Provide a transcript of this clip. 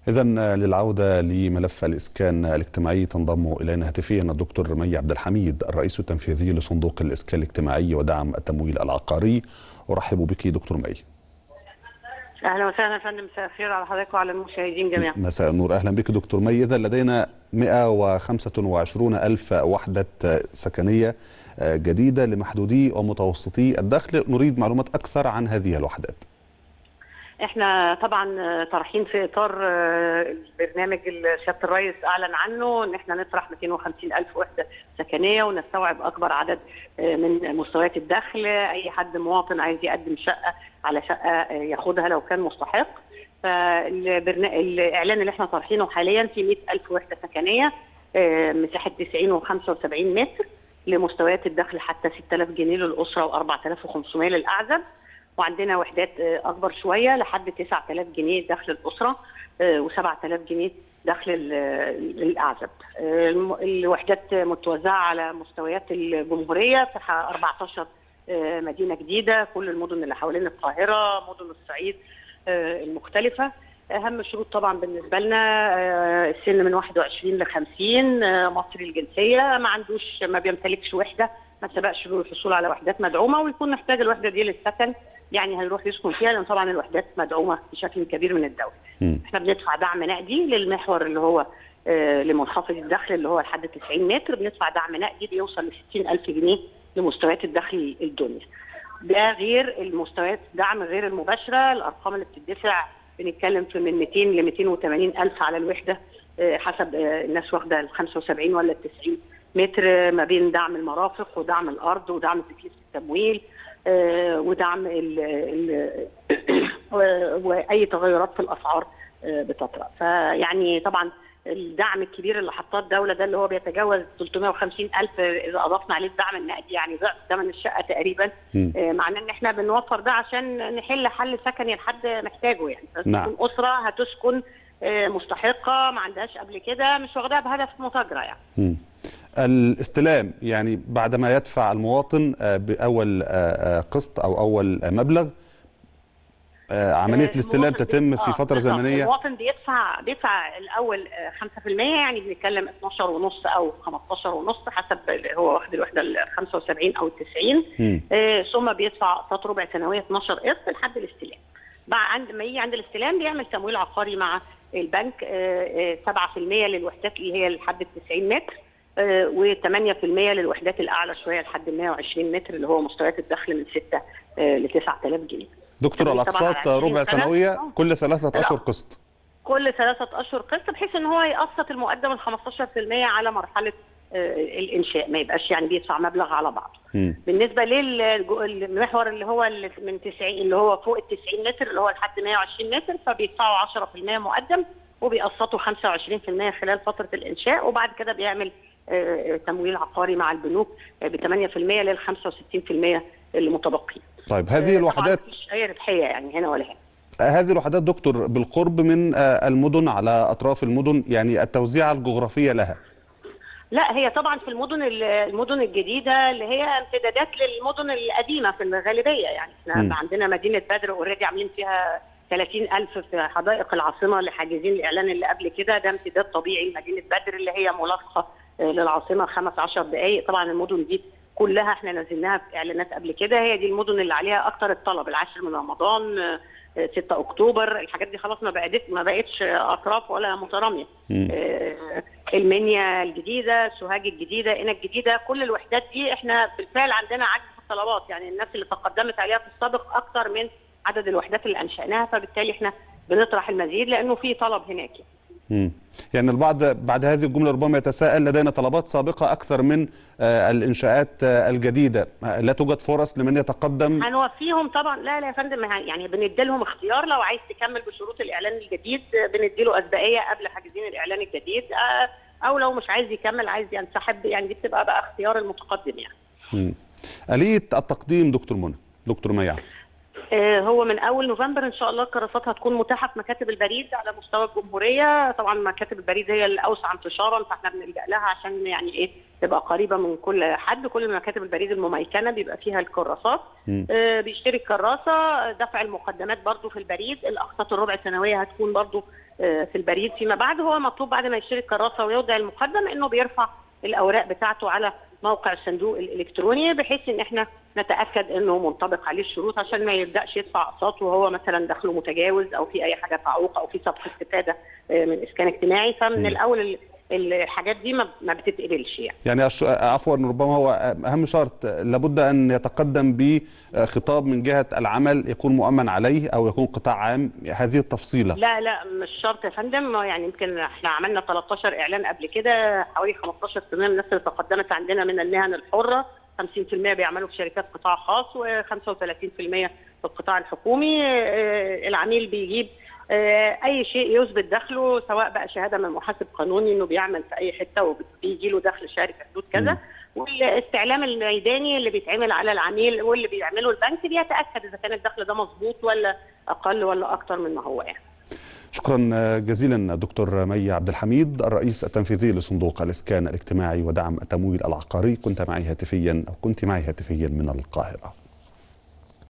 إذا للعودة لملف الإسكان الاجتماعي تنضم إلينا هاتفيا الدكتور مي عبد الحميد الرئيس التنفيذي لصندوق الإسكان الاجتماعي ودعم التمويل العقاري أرحب بك دكتور مي اهلا وسهلا يا فندم مساء الخير على حضرتك وعلى المشاهدين جميعا مساء النور أهلا بك دكتور مي إذا لدينا 125 ألف وحدة سكنية جديدة لمحدودي ومتوسطي الدخل نريد معلومات أكثر عن هذه الوحدات احنا طبعا طرحين في اطار البرنامج اللي سياده الرئيس اعلن عنه ان احنا نطرح 250 الف وحده سكنيه ونستوعب اكبر عدد من مستويات الدخل اي حد مواطن عايز يقدم شقه على شقه ياخدها لو كان مستحق فالاعلان اللي احنا طرحينه حاليا في 100 الف وحده سكنيه مساحه 90 و75 متر لمستويات الدخل حتى 6000 جنيه للاسره و4500 للاعزب وعندنا وحدات اكبر شويه لحد 9000 جنيه دخل الاسره و7000 جنيه دخل الاعزب. الوحدات متوزعه على مستويات الجمهوريه في 14 مدينه جديده كل المدن اللي حوالين القاهره مدن الصعيد المختلفه اهم الشروط طبعا بالنسبه لنا السن من 21 ل 50 مصري الجنسيه ما عندوش ما بيمتلكش وحده ما سبقش له الحصول على وحدات مدعومه ويكون محتاج الوحده دي للسكن يعني هيروح يسكن فيها لان طبعا الوحدات مدعومه بشكل كبير من الدوله. م. احنا بندفع دعم نقدي للمحور اللي هو آه لمنخفض الدخل اللي هو لحد 90 متر بندفع دعم نقدي بيوصل ل 60000 جنيه لمستويات الدخل الدنيا. ده غير المستويات الدعم غير المباشره الارقام اللي بتدفع بنتكلم في من 200 ل 280 الف على الوحده آه حسب آه الناس واخده ال 75 ولا ال 90 متر ما بين دعم المرافق ودعم الارض ودعم تكلفه التمويل آه ودعم ال ال واي تغيرات في الاسعار آه بتطرا فيعني طبعا الدعم الكبير اللي حطاه الدوله ده اللي هو بيتجاوز 350 الف اذا اضفنا عليه الدعم النقدي يعني ضعف ثمن الشقه تقريبا آه معناه ان احنا بنوفر ده عشان نحل حل سكني لحد محتاجه يعني نعم. اسره هتسكن مستحقه ما عندهاش قبل كده مش واخداها بهدف متاجره يعني م. الاستلام يعني بعدما يدفع المواطن بأول قسط أو أول مبلغ عملية الاستلام تتم في فترة زمنية المواطن بيدفع بيدفع الأول 5% يعني بنتكلم 12 ونص أو 15 ونص حسب هو واخد الوحدة ال 75 أو ال 90 ثم بيدفع أقساط ربع سنوية 12 قسط لحد الاستلام بعد عند ما يجي عند الاستلام بيعمل تمويل عقاري مع البنك 7% للوحدات اللي هي لحد 90 متر و8% للوحدات الاعلى شويه لحد 120 متر اللي هو مستويات الدخل من 6 ل 9000 جنيه. دكتور الاقساط ربع سنويه كل ثلاثه اشهر قسط. كل ثلاثه اشهر قسط بحيث ان هو يقسط المقدم ال 15% على مرحله الانشاء ما يبقاش يعني بيدفع مبلغ على بعضه. م. بالنسبه للمحور اللي هو من 90 اللي هو فوق ال 90 متر اللي هو لحد 120 متر فبيدفعوا 10% مقدم وبيقسطوا 25% خلال فتره الانشاء وبعد كده بيعمل تمويل عقاري مع البنوك ب 8% لل 65% اللي متبقين. طيب هذه الوحدات مفيش اي ربحيه يعني هنا ولا هنا. هذه الوحدات دكتور بالقرب من المدن على اطراف المدن يعني التوزيعه الجغرافيه لها. لا هي طبعا في المدن المدن الجديده اللي هي امتدادات للمدن القديمه في الغالبيه يعني احنا م. عندنا مدينه بدر اوريدي عاملين فيها 30000 في حدائق العاصمه اللي حاجزين الاعلان اللي قبل كده ده امتداد طبيعي لمدينه بدر اللي هي ملاصقه للعاصمه خمس عشر دقائق طبعا المدن دي كلها احنا نزلناها في اعلانات قبل كده هي دي المدن اللي عليها اكتر الطلب العاشر من رمضان 6 اكتوبر الحاجات دي خلاص ما بقتش ما بقتش اطراف ولا متراميه المنيا الجديده سوهاج الجديده قنا الجديده كل الوحدات دي احنا بالفعل عندنا عجز في الطلبات يعني الناس اللي تقدمت عليها في السابق اكتر من عدد الوحدات اللي انشاناها فبالتالي احنا بنطرح المزيد لانه في طلب هناك يعني. يعني البعض بعد هذه الجملة ربما يتساءل لدينا طلبات سابقة أكثر من الإنشاءات الجديدة لا توجد فرص لمن يتقدم هنوفيهم طبعا لا لا يا فندم يعني بندي لهم اختيار لو عايز تكمل بشروط الإعلان الجديد بندي له أسبقية قبل حاجزين الإعلان الجديد أو لو مش عايز يكمل عايز ينسحب يعني دي بتبقى بقى اختيار المتقدم يعني م. آلية التقديم دكتور منى دكتور ميع آه، هو من اول نوفمبر ان شاء الله الكراسات هتكون متاحه في مكاتب البريد على مستوى الجمهوريه طبعا مكاتب البريد هي الاوسع انتشارا فاحنا بنلجا لها عشان يعني ايه تبقى قريبه من كل حد كل مكاتب البريد المميكنه بيبقى فيها الكراسات مم. آه، بيشتري الكراسه دفع المقدمات برضو في البريد الاقساط الربع سنويه هتكون برضو آه، في البريد فيما بعد هو مطلوب بعد ما يشتري الكراسه ويودع المقدم انه بيرفع الاوراق بتاعته على موقع الصندوق الالكتروني بحيث ان احنا نتاكد انه منطبق عليه الشروط عشان ما يبداش يدفع اقساط وهو مثلا دخله متجاوز او في اي حاجه تعوق او في سبق استفاده آه، من اسكان اجتماعي فمن مم. الاول ال- الحاجات دي ما ما بتتقبلش يعني يعني أش- عفوا ربما هو اهم شرط لابد ان يتقدم بخطاب من جهه العمل يكون مؤمن عليه او يكون قطاع عام هذه التفصيله لا لا مش شرط يا فندم يعني يمكن احنا عملنا 13 اعلان قبل كده حوالي 15% من الناس اللي تقدمت عندنا من المهن الحره 50% بيعملوا في شركات قطاع خاص و35% في القطاع الحكومي آه، العميل بيجيب آه، اي شيء يثبت دخله سواء بقى شهاده من محاسب قانوني انه بيعمل في اي حته وبيجي له دخل شهري في حدود مم. كذا والاستعلام الميداني اللي بيتعمل على العميل واللي بيعمله البنك بيتاكد اذا كان الدخل ده مظبوط ولا اقل ولا اكتر من ما هو يعني شكرا جزيلا دكتور مي عبد الحميد الرئيس التنفيذي لصندوق الاسكان الاجتماعي ودعم التمويل العقاري كنت معي هاتفيا او كنت معي هاتفيا من القاهره